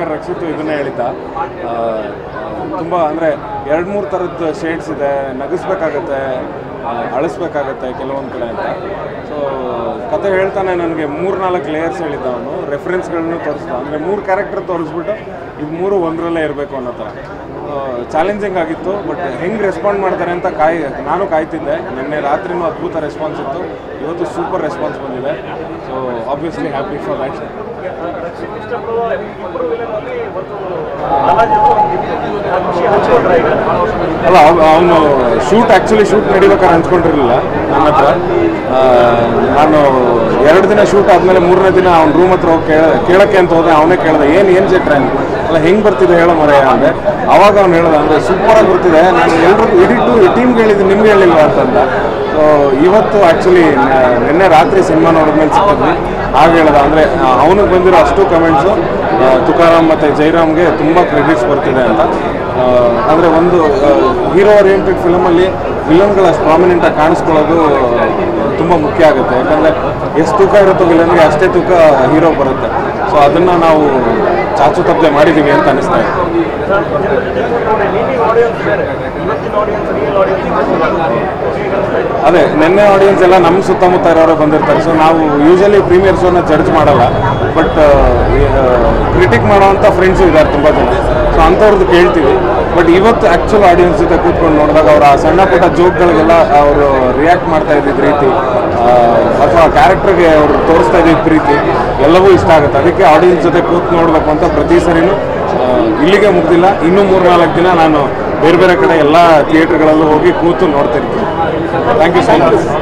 ಬೇಕಾದ್ರೆ ರಕ್ಷಿತು ಇದನ್ನೇ ಹೇಳಿದ್ದ ತುಂಬ ಅಂದರೆ ಎರಡು ಮೂರು ಥರದ್ದು ಶೇಡ್ಸ್ ಇದೆ ನಗಿಸ್ಬೇಕಾಗತ್ತೆ ಆ, ಅಳಿಸ್ಬೇಕಾಗತ್ತೆ ಕೆಲವೊಂದು ಕಡೆ ಅಂತ ಸೊ ಕತೆ ಹೇಳ್ತಾನೆ ನನಗೆ ಮೂರು ನಾಲ್ಕು ಲೇಯರ್ಸ್ ಹೇಳಿದ್ದ ಅವನು ರೆಫರೆನ್ಸ್ಗಳನ್ನು ತೋರಿಸ್ದ ಅಂದರೆ ಮೂರು ಕ್ಯಾರೆಕ್ಟರ್ ತೋರಿಸ್ಬಿಟ್ಟು ಇದು ಮೂರು ಒಂದರಲ್ಲೇ ಇರಬೇಕು ಅನ್ನೋ ಥರ ಚಾಲೆಂಜಿಂಗ್ ಆಗಿತ್ತು ಬಟ್ ಹೆಂಗೆ ರೆಸ್ಪಾಂಡ್ ಮಾಡ್ತಾರೆ ಅಂತ ಕಾಯ್ ನಾನು ಕಾಯ್ತಿದ್ದೆ ನಿನ್ನೆ ರಾತ್ರಿನೂ ಅದ್ಭುತ ರೆಸ್ಪಾನ್ಸ್ ಇತ್ತು ಇವತ್ತು ಸೂಪರ್ ರೆಸ್ಪಾನ್ಸ್ ಬಂದಿದೆ so obviously happy for that Rakshith ಇಷ್ಟಪಡುವ ಇಬ್ಬರು ವಿಲನ್ ಅಲ್ಲಿ ಒಂದು ಬಾಲಾಜಿ ಅವರು ಒಂದು ಖುಷಿ ಹಂಚ್ಕೊಂಡ್ರೆ ಈಗ ಅಲ್ಲ ಅವನು ಶೂಟ್ ಆ್ಯಕ್ಚುಲಿ ಶೂಟ್ ನಡಿಬೇಕಾದ್ರೆ ಹಂಚ್ಕೊಂಡಿರಲಿಲ್ಲ ನನ್ನ ಹತ್ರ ಆ, ನಾನು ಎರಡು ದಿನ ಶೂಟ್ ಆದಮೇಲೆ ಮೂರನೇ ದಿನ ಅವ್ನ ರೂಮ್ ಹತ್ರ ಹೋಗಿ ಕೇಳ ಕೇಳೋಕ್ಕೆ ಅಂತ ಹೋದೆ ಅವನೇ ಕೇಳ್ದೆ ಏನು ಏನು ಚೇಟ್ರೆ ಅಂತ ಅಲ್ಲ ಹೆಂಗೆ ಬರ್ತಿದೆ ಹೇಳೋ ಮರೆ ಅಂದೆ ಅವಾಗ ಅವ್ನು ಹೇಳ್ದ ಅಂದರೆ ಸೂಪರಾಗಿ ಬರ್ತಿದೆ ನಾನು ಎಲ್ರಿಗೂ ಇಡಿಟು ಟೀಮ್ಗೆ ಹೇಳಿದ್ದು ನಿಮ್ಗೆ ಹೇಳಿಲ್ವ ಅಂತಂದ ಸೊ ಇವತ್ತು ಆ್ಯಕ್ಚುಲಿ ನಿನ್ನೆ ರಾತ್ರಿ ಸಿನಿಮಾ ನೋಡಿದ್ಮೇಲೆ ಸಿಕ್ಕಿದ್ವಿ ಆಗ ಹೇಳ್ದ ಅಂದರೆ ಅವನಿಗೆ ಬಂದಿರೋ ಅಷ್ಟು ಕಮೆಂಟ್ಸು ತುಕಾರಾಮ್ ಮತ್ತು ಜೈರಾಮ್ಗೆ ತುಂಬ ಕ್ರೆಡಿಟ್ಸ್ ಬರ್ತಿದೆ ಅಂತ ಅಂದರೆ ಒಂದು ಹೀರೋ ಓರಿಯೆಂಟೆಡ್ ಫಿಲಮಲ್ಲಿ ವಿಲನ್ಗಳು ಅಷ್ಟು ಪ್ರಾಮಿನೆಂಟಾಗಿ ಕಾಣಿಸ್ಕೊಳ್ಳೋದು ತುಂಬ ಮುಖ್ಯ ಆಗುತ್ತೆ ಯಾಕಂದರೆ ಎಷ್ಟು ತೂಕ ಇರುತ್ತೋ ವಿಲನ್ಗೆ ಅಷ್ಟೇ ತೂಕ ಹೀರೋ ಬರುತ್ತೆ ಸೊ ಅದನ್ನು ನಾವು ಚಾಚು ತಪ್ಪದೆ ಮಾಡಿದ್ದೀವಿ ಅಂತ ಅನಿಸ್ತಾ ಇದೆ ನೀನು ಆಡಿಯನ್ಸ್ ಬೇರೆ ಇವತ್ತಿನ ಆಡಿಯನ್ಸ್ ರಿಯಲ್ ಆಡಿಯನ್ಸ್ ಅದೇ ನಿನ್ನೆ ಆಡಿಯನ್ಸ್ ಎಲ್ಲ ನಮ್ಮ ಸುತ್ತಮುತ್ತ ಇರೋರು ಬಂದಿರ್ತಾರೆ ಸೊ ನಾವು ಯೂಶಲಿ ಪ್ರೀಮಿಯರ್ ಶೋನ ಜಡ್ಜ್ ಮಾಡಲ್ಲ ಬಟ್ ಕ್ರಿಟಿಕ್ ಮಾಡೋವಂಥ ಫ್ರೆಂಡ್ಸು ಇದ್ದಾರೆ ತುಂಬ ಜನ ಸೊ ಅಂಥವ್ರದ್ದು ಕೇಳ್ತೀವಿ ಬಟ್ ಇವತ್ತು ಆ್ಯಕ್ಚುಲ್ ಆಡಿಯನ್ಸ್ ಜೊತೆ ಕೂತ್ಕೊಂಡು ನೋಡಿದಾಗ ಅವರ ಆ ಸಣ್ಣ ಪುಟ್ಟ ಜೋಕ್ಗಳಿಗೆಲ್ಲ ಅವರು ರಿಯಾಕ್ಟ್ ಮಾಡ್ತಾ ಇದ್ದಿದ್ದ ರೀತಿ ಅಥವಾ ಕ್ಯಾರೆಕ್ಟರ್ಗೆ ಅವರು ತೋರಿಸ್ತಾ ಇದ್ದಿದ್ದ ಪ್ರೀತಿ ಎಲ್ಲವೂ ಇಷ್ಟ ಆಗುತ್ತೆ ಅದಕ್ಕೆ ಆಡಿಯನ್ಸ್ ಜೊತೆ ಕೂತ್ ನೋಡಬೇಕು ಅಂತ ಪ್ರತಿ ಸರಿನೂ ಆ, ಇಲ್ಲಿಗೆ ಮುಗ್ದಿಲ್ಲ ಇನ್ನೂ ಮೂರು ನಾಲ್ಕು ದಿನ ನಾನು ಬೇರೆ ಬೇರೆ ಕಡೆ ಎಲ್ಲ ಥಿಯೇಟ್ರ್ಗಳಲ್ಲೂ ಹೋಗಿ ಕೂತು ನೋಡ್ತಿರ್ತೀನಿ ಥ್ಯಾಂಕ್ ಯು ಸೊ ಮಚ್